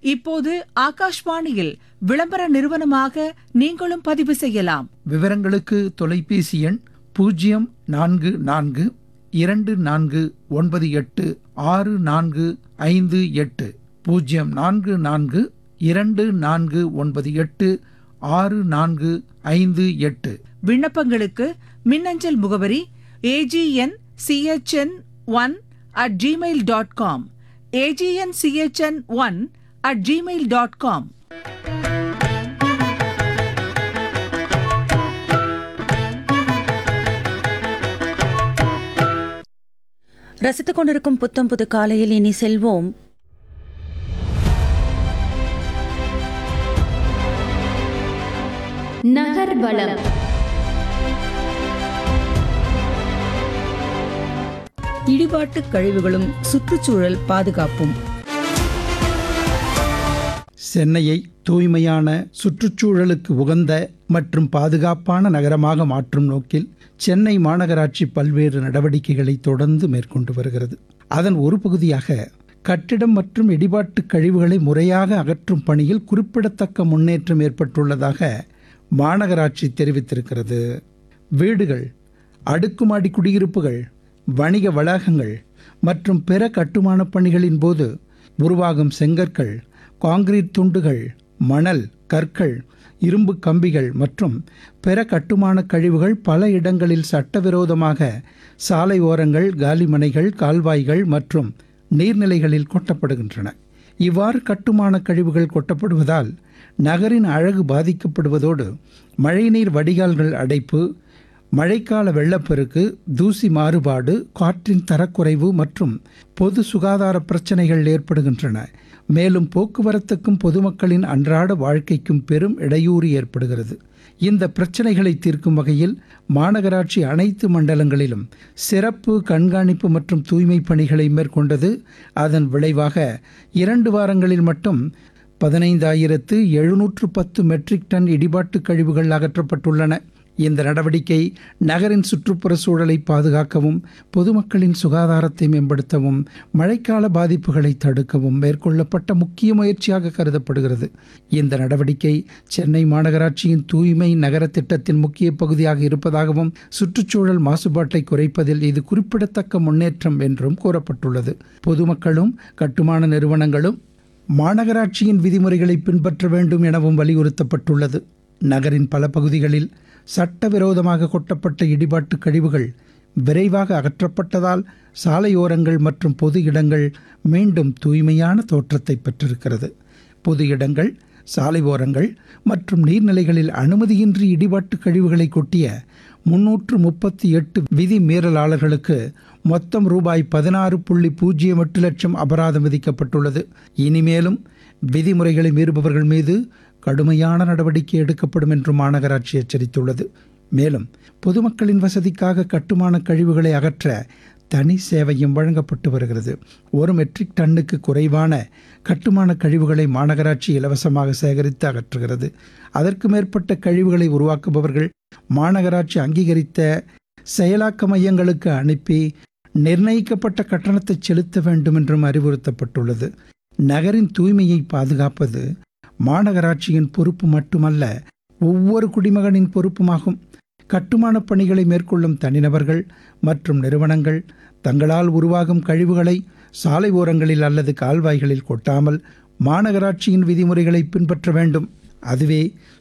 இப்போது ஆகாஷ்வாணியில் விளம்பர நிறுவனமாக நீங்களும் பதிவு செய்யலாம் விவரங்களுக்கு தொலைபேசி எண் பூஜ்ஜியம் நான்கு நான்கு இரண்டு நான்கு ஒன்பது எட்டு ஆறு நான்கு ஐந்து எட்டு பூஜ்ஜியம் நான்கு நான்கு இரண்டு நான்கு ஒன்பது எட்டு ஆறு நான்கு ஐந்து எட்டு விண்ணப்பங்களுக்கு மின்னஞ்சல் முகவரி AGN CHN one at Gmail dot com AGN CHN one at Gmail dot com ரசித்துக் கொண்டிருக்கும் புத்தம் புது காலையில் இனி செல்வோம் நகர்வலம் இடிபாட்டு கழிவுகளும் சுற்றுச்சூழல் பாதுகாப்பும் சென்னையை தூய்மையான சுற்றுச்சூழலுக்கு உகந்த மற்றும் பாதுகாப்பான நகரமாக மாற்றும் நோக்கில் சென்னை மாநகராட்சி பல்வேறு நடவடிக்கைகளை தொடர்ந்து மேற்கொண்டு வருகிறது அதன் ஒரு பகுதியாக கட்டிடம் மற்றும் இடிபாட்டு கழிவுகளை முறையாக அகற்றும் பணியில் குறிப்பிடத்தக்க முன்னேற்றம் ஏற்பட்டுள்ளதாக மாநகராட்சி தெரிவித்திருக்கிறது வீடுகள் அடுக்குமாடி குடியிருப்புகள் வணிக வளாகங்கள் மற்றும் பிற கட்டுமானப் பணிகளின் போது உருவாகும் செங்கற்கள் காங்கிரீட் துண்டுகள் மணல் கற்கள் இரும்பு கம்பிகள் மற்றும் பிற கட்டுமான கழிவுகள் பல இடங்களில் சட்டவிரோதமாக சாலை ஓரங்கள் காலிமனைகள் கால்வாய்கள் மற்றும் நீர்நிலைகளில் கொட்டப்படுகின்றன இவ்வாறு கட்டுமான கழிவுகள் கொட்டப்படுவதால் நகரின் அழகு பாதிக்கப்படுவதோடு மழைநீர் வடிகால்கள் அடைப்பு மழைக்கால வெள்ளப்பெருக்கு தூசி மாறுபாடு காற்றின் தரக்குறைவு மற்றும் பொது சுகாதார பிரச்சனைகள் ஏற்படுகின்றன மேலும் போக்குவரத்துக்கும் பொதுமக்களின் அன்றாட வாழ்க்கைக்கும் பெரும் இடையூறு ஏற்படுகிறது இந்த பிரச்சனைகளை தீர்க்கும் வகையில் மாநகராட்சி அனைத்து மண்டலங்களிலும் சிறப்பு கண்காணிப்பு மற்றும் தூய்மை பணிகளை மேற்கொண்டது அதன் விளைவாக இரண்டு வாரங்களில் மட்டும் பதினைந்தாயிரத்து எழுநூற்று பத்து மெட்ரிக் டன் இடிபாட்டு கழிவுகள் அகற்றப்பட்டுள்ளன இந்த நடவடிக்கை நகரின் சுற்றுப்புற சூழலை பாதுகாக்கவும் பொதுமக்களின் சுகாதாரத்தை மேம்படுத்தவும் மழைக்கால பாதிப்புகளை தடுக்கவும் மேற்கொள்ளப்பட்ட முக்கிய முயற்சியாக கருதப்படுகிறது இந்த நடவடிக்கை சென்னை மாநகராட்சியின் தூய்மை நகர திட்டத்தின் முக்கிய பகுதியாக இருப்பதாகவும் சுற்றுச்சூழல் மாசுபாட்டை குறைப்பதில் இது குறிப்பிடத்தக்க முன்னேற்றம் என்றும் கூறப்பட்டுள்ளது பொதுமக்களும் கட்டுமான நிறுவனங்களும் மாநகராட்சியின் விதிமுறைகளை பின்பற்ற வேண்டும் எனவும் வலியுறுத்தப்பட்டுள்ளது நகரின் பல பகுதிகளில் சட்டவிரோதமாக கொட்டப்பட்ட இடிபாட்டு கழிவுகள் விரைவாக அகற்றப்பட்டதால் சாலையோரங்கள் மற்றும் பொது இடங்கள் மீண்டும் தூய்மையான தோற்றத்தை பெற்றிருக்கிறது பொது இடங்கள் சாலை ஓரங்கள் மற்றும் நீர்நிலைகளில் அனுமதியின்றி இடிபாட்டு கழிவுகளை கொட்டிய முன்னூற்று முப்பத்தி எட்டு விதி மீறலாளர்களுக்கு மொத்தம் ரூபாய் பதினாறு புள்ளி பூஜ்ஜியம் எட்டு லட்சம் அபராதம் விதிக்கப்பட்டுள்ளது இனிமேலும் விதிமுறைகளை மீறுபவர்கள் மீது கடுமையான நடவடிக்கை எடுக்கப்படும் என்று மாநகராட்சி எச்சரித்துள்ளது மேலும் பொதுமக்களின் வசதிக்காக கட்டுமான கழிவுகளை அகற்ற தனி சேவையும் வழங்கப்பட்டு வருகிறது ஒரு மெட்ரிக் டன்னுக்கு குறைவான கட்டுமான கழிவுகளை மாநகராட்சி இலவசமாக சேகரித்து அகற்றுகிறது அதற்கு மேற்பட்ட கழிவுகளை உருவாக்குபவர்கள் மாநகராட்சி அங்கீகரித்த செயலாக்க மையங்களுக்கு அனுப்பி நிர்ணயிக்கப்பட்ட கட்டணத்தை செலுத்த வேண்டும் என்றும் அறிவுறுத்தப்பட்டுள்ளது நகரின் தூய்மையை பாதுகாப்பது மாநகராட்சியின் பொறுப்பு மட்டுமல்ல ஒவ்வொரு குடிமகனின் பொறுப்புமாகும் கட்டுமானப் பணிகளை மேற்கொள்ளும் தனிநபர்கள் மற்றும் நிறுவனங்கள் தங்களால் உருவாகும் கழிவுகளை சாலை ஓரங்களில் அல்லது கால்வாய்களில் கொட்டாமல் மாநகராட்சியின் விதிமுறைகளை பின்பற்ற வேண்டும் அதுவே